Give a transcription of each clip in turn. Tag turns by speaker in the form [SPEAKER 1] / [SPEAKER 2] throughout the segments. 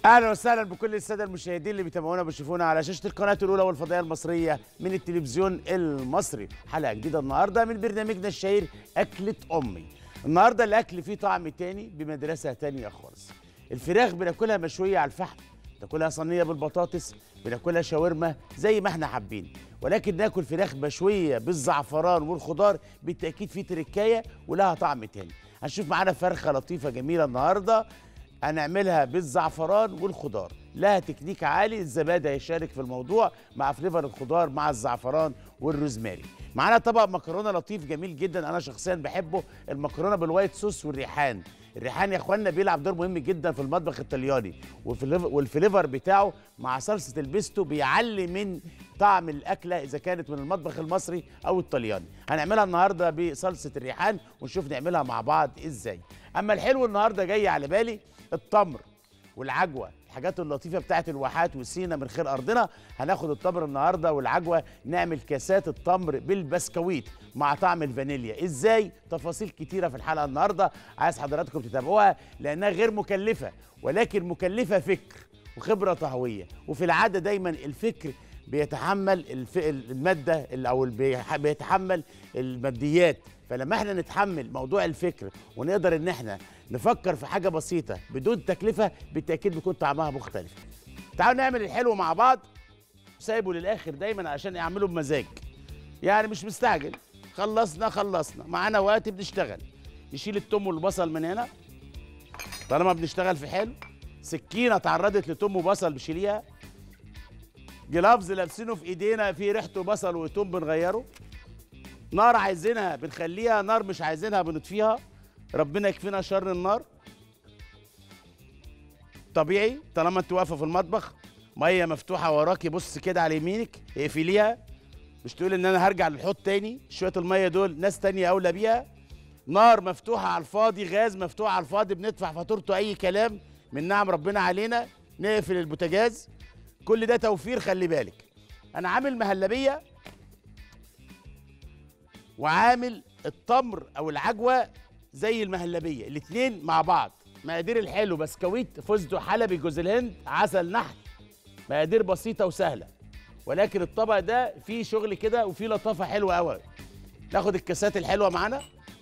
[SPEAKER 1] اهلا وسهلا بكل الساده المشاهدين اللي بيتابعونا وبيشوفونا على شاشه القناه الاولى والفضائيه المصريه من التلفزيون المصري حلقه جديده النهارده من برنامجنا الشهير اكله امي النهارده الاكل فيه طعم تاني بمدرسه تانية خالص الفراخ بناكلها مشويه على الفحم بناكلها صينيه بالبطاطس بناكلها شاورما زي ما احنا حابين ولكن ناكل فراخ مشويه بالزعفران والخضار بالتاكيد في تركايه ولها طعم تاني هنشوف معانا فرخه لطيفه جميله النهارده هنعملها بالزعفران والخضار لها تكنيك عالي الزبادي هيشارك في الموضوع مع فليفر الخضار مع الزعفران والروزماري معانا طبق مكرونه لطيف جميل جدا انا شخصيا بحبه المكرونه بالوايت صوص والريحان الريحان يا اخوانا بيلعب دور مهم جدا في المطبخ الطلياني والفليف- والفليفر بتاعه مع صلصه البيستو بيعلي من طعم الاكله اذا كانت من المطبخ المصري او الطلياني هنعملها النهارده بصلصه الريحان ونشوف نعملها مع بعض ازاي اما الحلو النهارده جاي على بالي التمر والعجوه الحاجات اللطيفه بتاعت الواحات والسينا من خير ارضنا هناخد التمر النهارده والعجوه نعمل كاسات التمر بالبسكويت مع طعم الفانيليا ازاي تفاصيل كتيره في الحلقه النهارده عايز حضراتكم تتابعوها لانها غير مكلفه ولكن مكلفه فكر وخبره طهويه وفي العاده دايما الفكر بيتحمل الف... الماده ال- او البيح- بيتحمل الماديات فلما احنا نتحمل موضوع الفكر ونقدر ان احنا نفكر في حاجه بسيطه بدون تكلفه بالتاكيد بيكون طعمها مختلف تعالوا نعمل الحلو مع بعض سايبه للاخر دايما عشان اعمله بمزاج يعني مش مستعجل خلصنا خلصنا معانا وقت بنشتغل نشيل التوم والبصل من هنا طالما بنشتغل في حلو سكينه اتعرضت لتوم وبصل بشيليها جلافز لابسينه في ايدينا فيه ريحته بصل وتوم بنغيره نار عايزينها بنخليها نار مش عايزينها بنطفيها ربنا يكفينا شر النار طبيعي طالما انت واقفه في المطبخ ميه مفتوحه وراكي بص كده على يمينك اقفليها مش تقول ان انا هرجع للحوض تاني شويه الميه دول ناس تانية اولى بيها نار مفتوحه على الفاضي غاز مفتوح على الفاضي بندفع فاتورته اي كلام من نعم ربنا علينا نقفل البوتاجاز كل ده توفير خلي بالك انا عامل مهلبيه وعامل التمر او العجوه زي المهلبيه الاثنين مع بعض مقادير الحلو بسكويت فستق حلبي جوز الهند عسل نحل مقادير بسيطه وسهله ولكن الطبق ده فيه شغل كده وفيه لطافه حلوه قوي ناخد الكاسات الحلوه معانا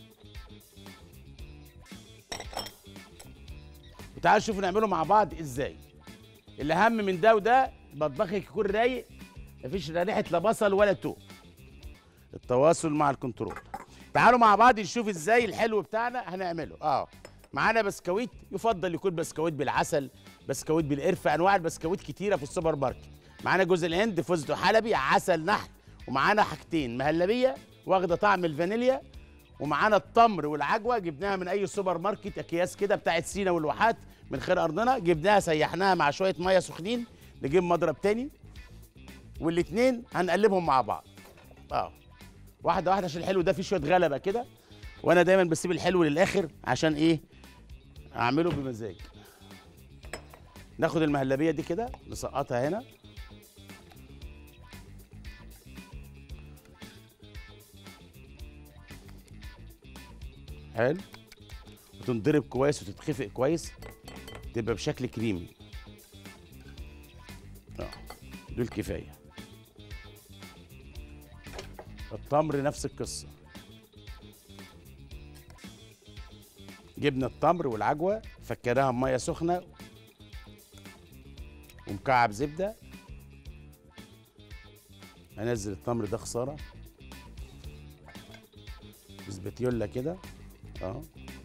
[SPEAKER 1] وتعالوا نشوف نعمله مع بعض ازاي الاهم من ده وده مطبخك يكون رايق مفيش لا ريحه لا بصل ولا توم التواصل مع الكنترول تعالوا مع بعض نشوف ازاي الحلو بتاعنا هنعمله اه معانا بسكويت يفضل يكون بسكويت بالعسل بسكويت بالقرفه انواع البسكويت كتيره في السوبر ماركت معانا جوز الهند فستق حلبي عسل نحل ومعانا حاجتين مهلبيه واخده طعم الفانيليا ومعانا التمر والعجوه جبناها من اي سوبر ماركت اكياس كده بتاعت سينا والواحات من خير ارضنا جبناها سيحناها مع شويه ميه سخنين نجيب مضرب تاني والاتنين هنقلبهم مع بعض اه واحده واحده عشان الحلو ده فيه شويه غلبه كده وانا دايما بسيب الحلو للاخر عشان ايه اعمله بمزاج ناخد المهلبيه دي كده نسقطها هنا حلو وتنضرب كويس وتتخفق كويس تبقى بشكل كريمي اه دول كفايه التمر نفس القصه جبنا التمر والعجوه فكناها بميه سخنه ومكعب زبده هنزل التمر ده خساره بسبتيولا كده اه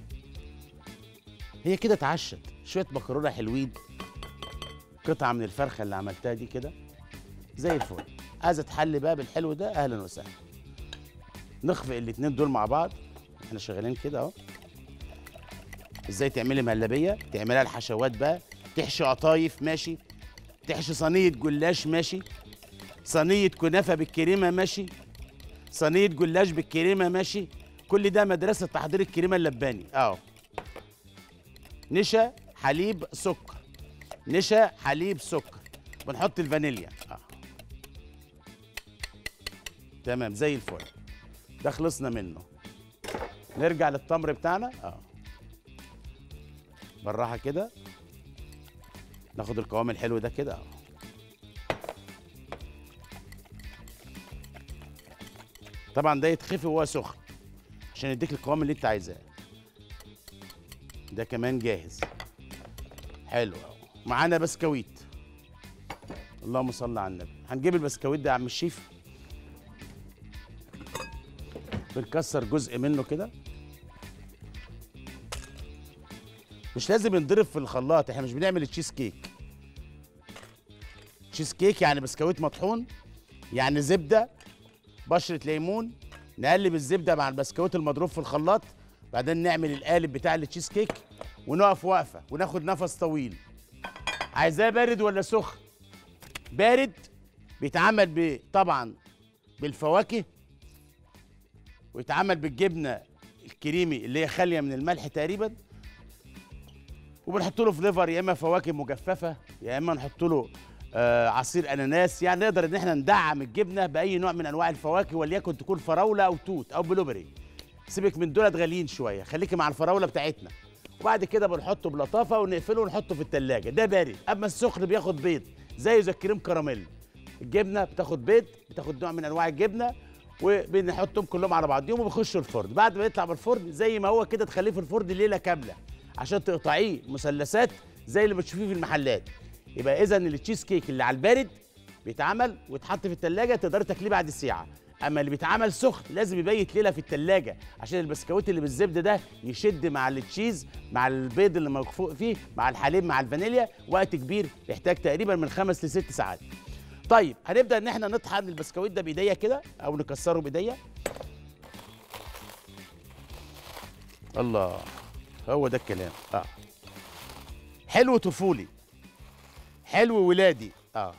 [SPEAKER 1] هي كده اتعشت شويه مكرونه حلوين قطعه من الفرخه اللي عملتها دي كده زي الفل عايزه تحلي بقى بالحلو ده اهلا وسهلا نخفق الاتنين دول مع بعض احنا شغالين كده اهو ازاي تعملي مهلبيه تعمليها الحشوات بقى تحشي قطايف ماشي تحشي صينيه جلاش ماشي صينيه كنافه بالكريمه ماشي صينيه جلاش بالكريمه ماشي كل ده مدرسه تحضير الكريمه اللباني اهو نشا حليب سكر نشا حليب سكر بنحط الفانيليا اه تمام زي الفل ده خلصنا منه نرجع للتمر بتاعنا اه بالراحه كده ناخد القوام الحلو ده كده اهو طبعا ده يتخفي وهو سخن عشان يديك القوام اللي انت عايزاه ده كمان جاهز حلو اهو معانا بسكويت اللهم صل على النبي هنجيب البسكويت ده يا عم الشيف بنكسر جزء منه كده مش لازم ينضرب في الخلاط احنا مش بنعمل التشيز كيك تشيز كيك يعني بسكويت مطحون يعني زبده بشره ليمون نقلب الزبده مع البسكويت المضروب في الخلاط بعدين نعمل القالب بتاع التشيز كيك ونقف وقفه وناخد نفس طويل عايزاه بارد ولا سخن بارد بيتعمل ب- طبعا بالفواكه ويتعمل بالجبنه الكريمي اللي هي خاليه من الملح تقريبا وبنحط له فليفر يا اما فواكه مجففه يا اما نحط له آه عصير اناناس يعني نقدر ان احنا ندعم الجبنه باي نوع من انواع الفواكه وليكن تكون فراوله او توت او بلوبري سيبك من دولت غاليين شويه خليكي مع الفراوله بتاعتنا وبعد كده بنحطه بلطافه ونقفله ونحطه في التلاجة ده بارد اما السخن بياخد بيض زيه زي الكريم كراميل الجبنه بتاخد بيض بتاخد نوع من انواع الجبنه وبنحطهم كلهم على بعضهم وبيخشوا الفرن بعد ما يطلع من الفرن زي ما هو كده تخليه في الفرن ليله كامله عشان تقطعيه مثلثات زي اللي بتشوفيه في المحلات يبقى اذا التشيز كيك اللي على البارد بيتعمل ويتحط في التلاجة تقدري تاكليه بعد الساعة اما اللي بيتعمل سخن لازم يبيت ليله في التلاجة عشان البسكويت اللي بالزبده ده يشد مع التشيز مع البيض اللي مخفوق فيه مع الحليب مع الفانيليا وقت كبير يحتاج تقريبا من خمس لست ساعات طيب هنبدا ان احنا نطحن البسكويت ده بايديا كده او نكسره بايديا الله هو ده الكلام اه حلو طفولي حلو ولادي اه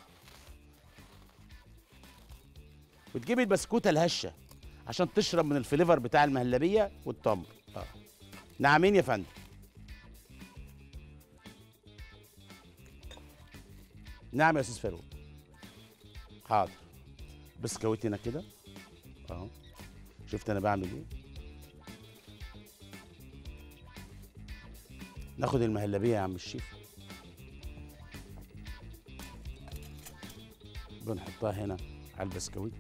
[SPEAKER 1] وتجيبي البسكوته الهشه عشان تشرب من الفليفر بتاع المهلبيه والتمر اه نعمين يا فندم نعم يا استاذ فاروق حاضر بسكويت هنا كده اهو شفت انا بعمل ايه ناخد المهلبيه يا عم الشيف بنحطها هنا على البسكويت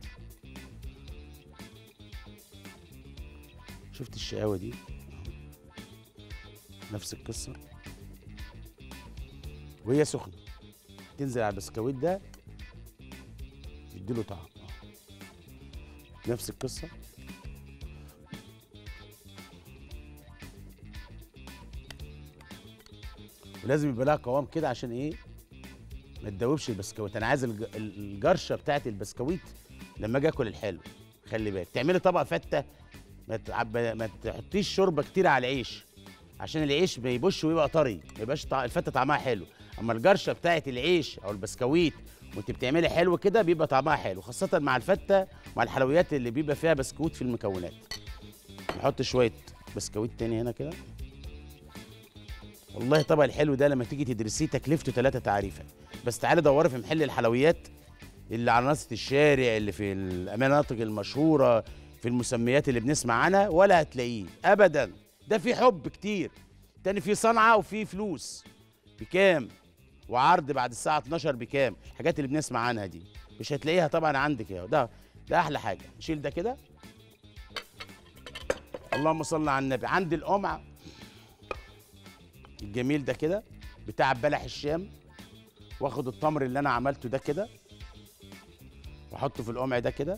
[SPEAKER 1] شفت الشقاوة دي أهو. نفس القصة وهي سخنة تنزل على البسكويت ده يديله طعم أهو. نفس القصة ولازم يبقى لها قوام كده عشان ايه ما تدوبش البسكويت انا عايز الج- ال- الجرشه بتاعت البسكويت لما اجي اكل الحلو خلي بالك تعملي طبق فته ما تعب... ما تحطيش شوربه كتير على العيش عشان العيش ما يبش ويبقى طري ما يبقاش طع... الفته طعمها حلو اما الجرشه بتاعت العيش او البسكويت وانت بتعملي حلو كده بيبقى طعمها حلو خاصه مع الفته مع الحلويات اللي بيبقى فيها بسكوت في المكونات نحط شويه بسكويت تاني هنا كده والله طبق الحلو ده لما تيجي تدرسيه تكلفته ثلاثة تعريفة بس تعالي دوري في محل الحلويات اللي على ناصية الشارع اللي في المناطق المشهورة في المسميات اللي بنسمع عنها ولا هتلاقيه أبدا ده في حب كتير تاني في صنعة وفي فلوس بكام وعرض بعد الساعة 12 بكام الحاجات اللي بنسمع عنها دي مش هتلاقيها طبعا عندك يا ده ده أحلى حاجة نشيل ده كده اللهم صل على النبي عندي القمع الجميل ده كده بتاع بلح الشام واخد التمر اللي انا عملته ده كده واحطه في القمع ده كده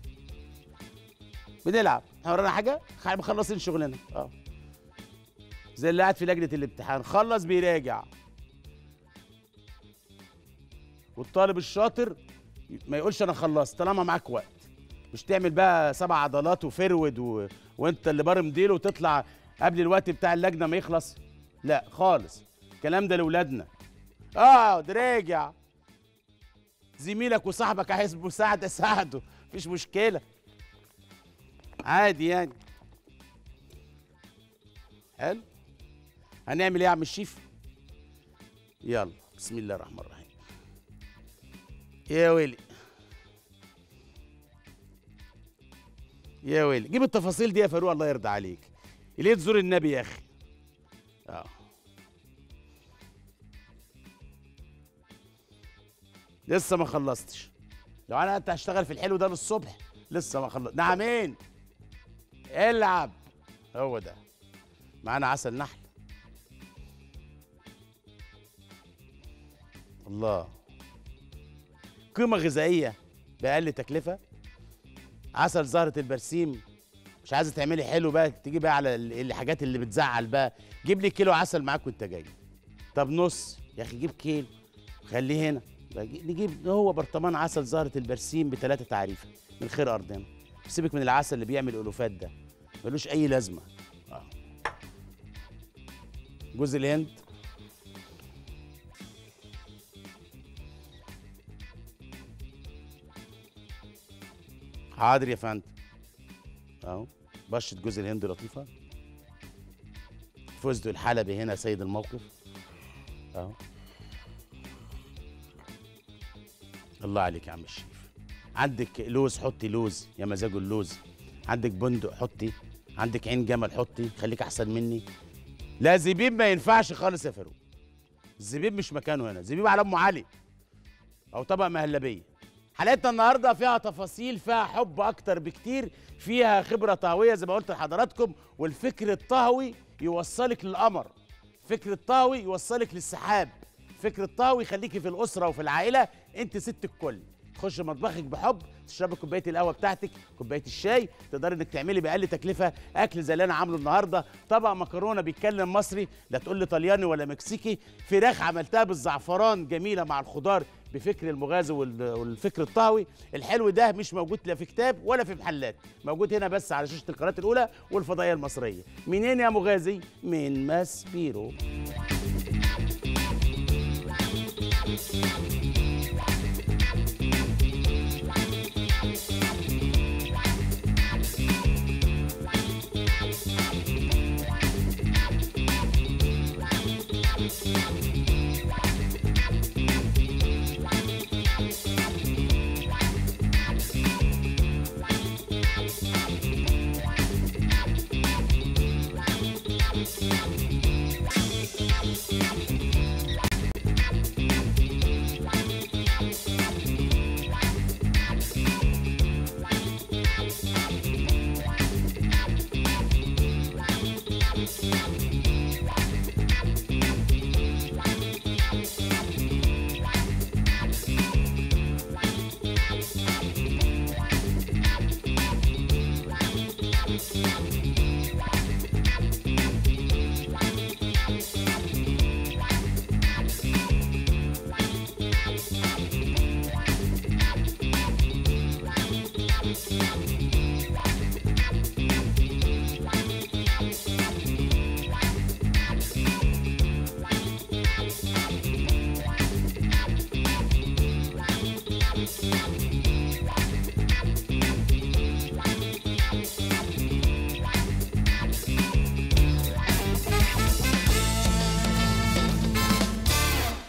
[SPEAKER 1] بنلعب احنا ورانا حاجه خ- مخلصين شغلنا اه زي اللي قاعد في لجنه الامتحان خلص بيراجع والطالب الشاطر ما يقولش انا خلصت طالما معاك وقت مش تعمل بقى سبع عضلات وفرود و... وانت اللي بارم ديله وتطلع قبل الوقت بتاع اللجنه ما يخلص لا خالص الكلام ده لاولادنا اقعد راجع زميلك وصاحبك عايز مساعده ساعده مفيش مشكله عادي يعني حلو هنعمل ايه يا عم الشيف يلا بسم الله الرحمن الرحيم يا ويلي يا ويلي جيب التفاصيل دي يا فاروق الله يرضى عليك ليه تزور النبي يا اخي اه لسه ما خلصتش لو انا انت هشتغل في الحلو ده للصبح لسه ما خلصت نعمين العب هو ده معانا عسل نحل الله قيمة غذائية بأقل تكلفة عسل زهرة البرسيم مش عايزة تعملي حلو بقى تيجي بقى على ال- الحاجات اللي بتزعل بقى جيب لي كيلو عسل معاك وانت جاي طب نص يا اخي جيب كيلو خليه هنا بجي- نجيب هو برطمان عسل زهرة البرسيم بثلاثة تعريفة من خير أرضنا سيبك من العسل اللي بيعمل ألوفات ده ملوش أي لازمة آه. جوز الهند حاضر يا فندم اهو بشة جوز الهند لطيفة فستق الحلبي هنا سيد الموقف اهو الله عليك يا عم الشيف عندك لوز حطي لوز يا مزاجه اللوز عندك بندق حطي عندك عين جمل حطي خليك احسن مني لا زبيب ما ينفعش خالص يا فاروق الزبيب مش مكانه هنا زبيب على ام علي او طبق مهلبيه حلقتنا النهارده فيها تفاصيل فيها حب اكتر بكتير فيها خبره طهويه زي ما قلت لحضراتكم والفكر الطهوي يوصلك للقمر فكر الطهوي يوصلك للسحاب فكر الطهوي يخليكي في الاسره وفي العائله انت ست الكل تخش مطبخك بحب تشربي كوبايه القهوه بتاعتك كوبايه الشاي تقدري انك تعملي باقل تكلفه اكل زي اللي انا عامله النهارده طبق مكرونه بيتكلم مصري لا تقول لي طلياني ولا مكسيكي فراخ عملتها بالزعفران جميله مع الخضار بفكر المغازي وال- والفكر الطهوي الحلو ده مش موجود لا في كتاب ولا في محلات موجود هنا بس على شاشه القناه الاولى والفضائيه المصريه منين يا مغازي من ماس بيرو